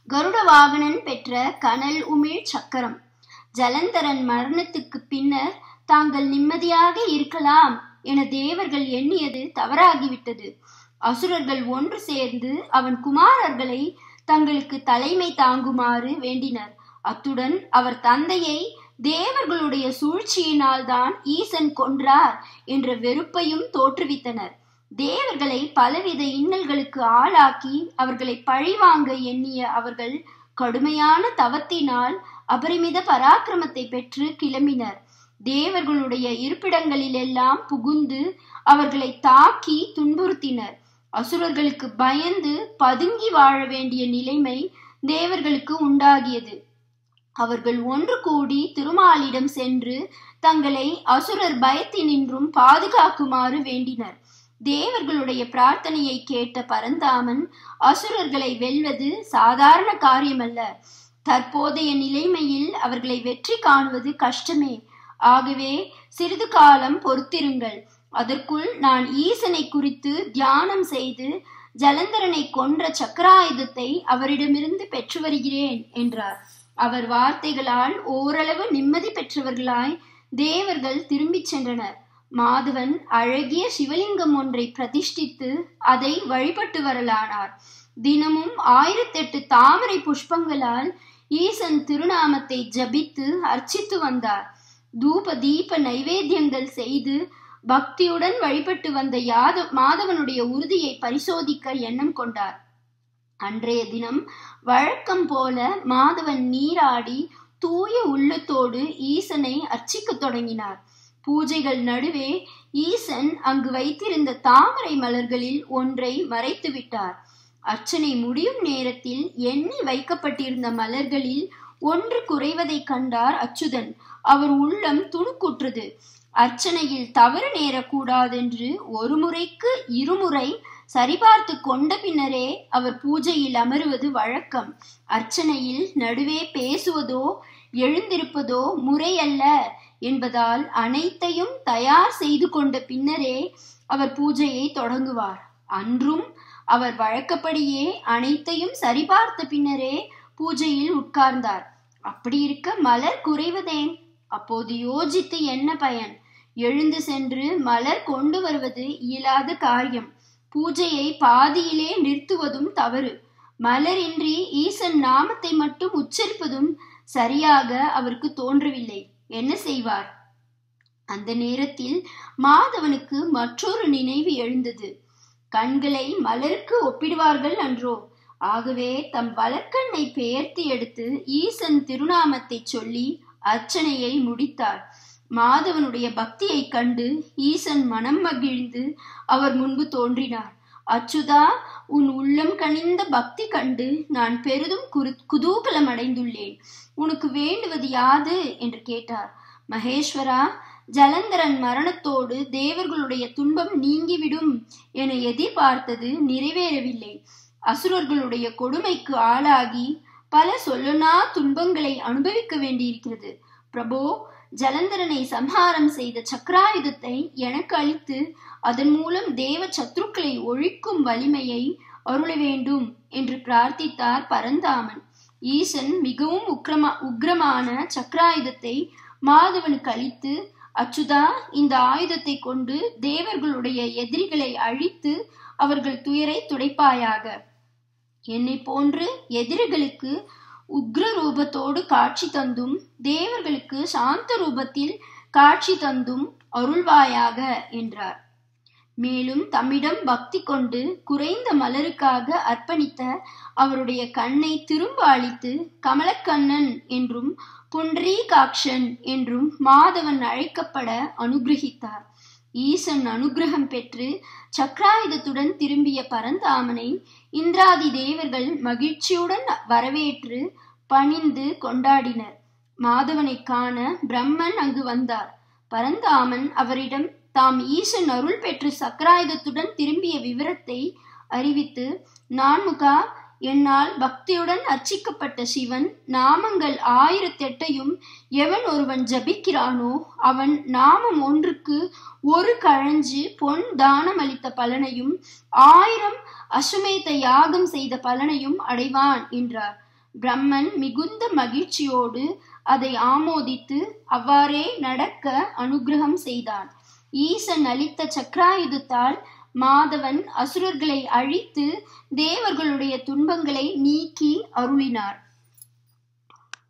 கருட வாகனன் பெற்ற கனல் உமிழ் சக்கரம் ஜலந்தரன் மரணத்துக்கு பின்னர் தாங்கள் நிம்மதியாக இருக்கலாம் என தேவர்கள் எண்ணியது தவறாகிவிட்டது அசுரர்கள் ஒன்று சேர்ந்து அவன் குமாரர்களை தங்களுக்கு தலைமை தாங்குமாறு வேண்டினர் அத்துடன் அவர் தந்தையை தேவர்களுடைய சூழ்ச்சியினால் தான் ஈசன் கொன்றார் என்ற வெறுப்பையும் தோற்றுவித்தனர் தேவர்களை பலவித இன்னல்களுக்கு ஆளாக்கி அவர்களை பழிவாங்க எண்ணிய அவர்கள் கடுமையான தவத்தினால் அபரிமித பராக்கிரமத்தை பெற்று கிளம்பினர் தேவர்களுடைய இருப்பிடங்களிலெல்லாம் புகுந்து அவர்களை தாக்கி துன்புறுத்தினர் அசுரர்களுக்கு பயந்து பதுங்கி வாழ வேண்டிய நிலைமை தேவர்களுக்கு உண்டாகியது அவர்கள் ஒன்று கூடி திருமாலிடம் சென்று தங்களை அசுரர் பயத்தினின்றும் பாதுகாக்குமாறு வேண்டினர் தேவர்களுடைய பிரார்த்தனையை கேட்ட பரந்தாமன் அசுரர்களை வெல்வது சாதாரண காரியமல்ல தற்போதைய நிலைமையில் அவர்களை வெற்றி காணுவது கஷ்டமே ஆகவே சிறிது காலம் பொறுத்திருங்கள் அதற்குள் நான் ஈசனை குறித்து தியானம் செய்து ஜலந்தரனை கொன்ற சக்கராயுதத்தை அவரிடமிருந்து பெற்று வருகிறேன் என்றார் அவர் வார்த்தைகளால் ஓரளவு நிம்மதி பெற்றவர்களாய் தேவர்கள் திரும்பிச் சென்றனர் மாதவன் அழகிய சிவலிங்கம் ஒன்றை பிரதிஷ்டித்து அதை வழிபட்டு வரலானார் தினமும் ஆயிரத்தெட்டு தாமரை புஷ்பங்களால் ஈசன் திருநாமத்தை ஜபித்து அர்ச்சித்து வந்தார் தூப தீப நைவேத்தியங்கள் செய்து பக்தியுடன் வழிபட்டு வந்த யாத மாதவனுடைய உறுதியை பரிசோதிக்க எண்ணம் கொண்டார் அன்றைய தினம் வழக்கம் போல மாதவன் நீராடி தூய உள்ளத்தோடு ஈசனை அர்ச்சிக்க தொடங்கினார் பூஜைகள் நடுவே ஈசன் அங்கு வைத்திருந்த தாமரை மலர்களில் ஒன்றை மறைத்து விட்டார் அர்ச்சனை முடியும் நேரத்தில் எண்ணி வைக்கப்பட்டிருந்த மலர்களில் ஒன்று குறைவதை கண்டார் அச்சுதன் அவர் உள்ளம் துணுக்குற்றது அர்ச்சனையில் தவறு நேரக்கூடாதென்று ஒரு முறைக்கு இருமுறை சரிபார்த்து கொண்ட பின்னரே அவர் பூஜையில் அமருவது வழக்கம் அர்ச்சனையில் நடுவே பேசுவதோ எழுந்திருப்பதோ முறையல்ல என்பதால் அனைத்தையும் தயார் செய்து கொண்ட பின்னரே அவர் பூஜையை தொடங்குவார் அன்றும் அவர் வழக்கப்படியே அனைத்தையும் சரிபார்த்த பின்னரே பூஜையில் உட்கார்ந்தார் அப்படி இருக்க மலர் குறைவதேன் அப்போது யோசித்து என்ன பயன் எழுந்து சென்று மலர் கொண்டு வருவது இயலாத காரியம் பூஜையை பாதியிலே நிறுத்துவதும் தவறு மலரின்றி ஈசன் நாமத்தை மட்டும் உச்சரிப்பதும் சரியாக அவருக்கு தோன்றவில்லை என்ன செய்வார் அந்த நேரத்தில் மாதவனுக்கு மற்றொரு நினைவு எழுந்தது கண்களை மலருக்கு ஒப்பிடுவார்கள் அன்றோ ஆகவே தம் வலக்கண்ணை பெயர்த்து எடுத்து ஈசன் திருநாமத்தை சொல்லி அர்ச்சனையை முடித்தார் மாதவனுடைய பக்தியை கண்டு ஈசன் மனம் மகிழ்ந்து அவர் முன்பு தோன்றினார் அச்சுதா உன் உள்ளம் கனிந்த பக்தி கண்டு நான் பெரிதும் குரு குதூகலம் அடைந்துள்ளேன் உனக்கு வேண்டுவது யாது என்று கேட்டார் மகேஸ்வரா ஜலந்தரன் மரணத்தோடு தேவர்களுடைய துன்பம் நீங்கிவிடும் என எதிர்பார்த்தது நிறைவேறவில்லை அசுரர்களுடைய கொடுமைக்கு ஆளாகி பல சொல்லனா துன்பங்களை அனுபவிக்க வேண்டியிருக்கிறது பிரபோ ஜலந்தரனை சம்ஹாரம் செய்த சக்கராயுதத்தை எனக்கு அளித்து அதன் மூலம் தேவ சத்ருக்களை ஒழிக்கும் வலிமையை அருள வேண்டும் என்று பிரார்த்தித்தார் பரந்தாமன் ஈசன் மிகவும் உக்ரமா உக்ரமான சக்கராயுதத்தை மாதவனுக்கு அளித்து அச்சுதா இந்த ஆயுதத்தை கொண்டு தேவர்களுடைய எதிரிகளை அழித்து அவர்கள் துயரை துடைப்பாயாக என்னை போன்று எதிரிகளுக்கு உக்ர ரூபத்தோடு காட்சி தந்தும் தேவர்களுக்கு சாந்த ரூபத்தில் காட்சி தந்தும் அருள்வாயாக என்றார் மேலும் தம்மிடம் பக்தி கொண்டு குறைந்த மலருக்காக அர்ப்பணித்த அவருடைய கண்ணை திரும்ப அளித்து கமலக்கண்ணன் என்றும் புன்றீகாக்ஷன் என்றும் மாதவன் அழைக்கப்பட அனுகிரகித்தார் ஈசன் அனுகிரகம் பெற்று சக்கராயுதத்துடன் திரும்பிய பரந்தாமனை இந்திராதி தேவர்கள் மகிழ்ச்சியுடன் வரவேற்று பணிந்து கொண்டாடினர் மாதவனை காண பிரம்மன் அங்கு வந்தார் பரந்தாமன் அவரிடம் தாம் ஈசன் அருள் பெற்று சக்கராயுதத்துடன் திரும்பிய விவரத்தை அறிவித்து நான்முகா என்னால் பக்தியுடன் அர்ச்சிக்கப்பட்ட சிவன் நாமங்கள் ஆயிரத்தெட்டையும் எவன் ஒருவன் ஜபிக்கிறானோ அவன் நாமம் ஒன்றுக்கு ஒரு கழஞ்சு பொன் தானம் அளித்த பலனையும் ஆயிரம் அசுமேத யாகம் செய்த பலனையும் அடைவான் என்றார் பிரம்மன் மிகுந்த மகிழ்ச்சியோடு அதை ஆமோதித்து அவ்வாறே நடக்க அனுகிரகம் செய்தான் ஈசன் அளித்த சக்கராயுதத்தால் மாதவன் அசுரர்களை அழித்து தேவர்களுடைய துன்பங்களை நீக்கி அருளினார்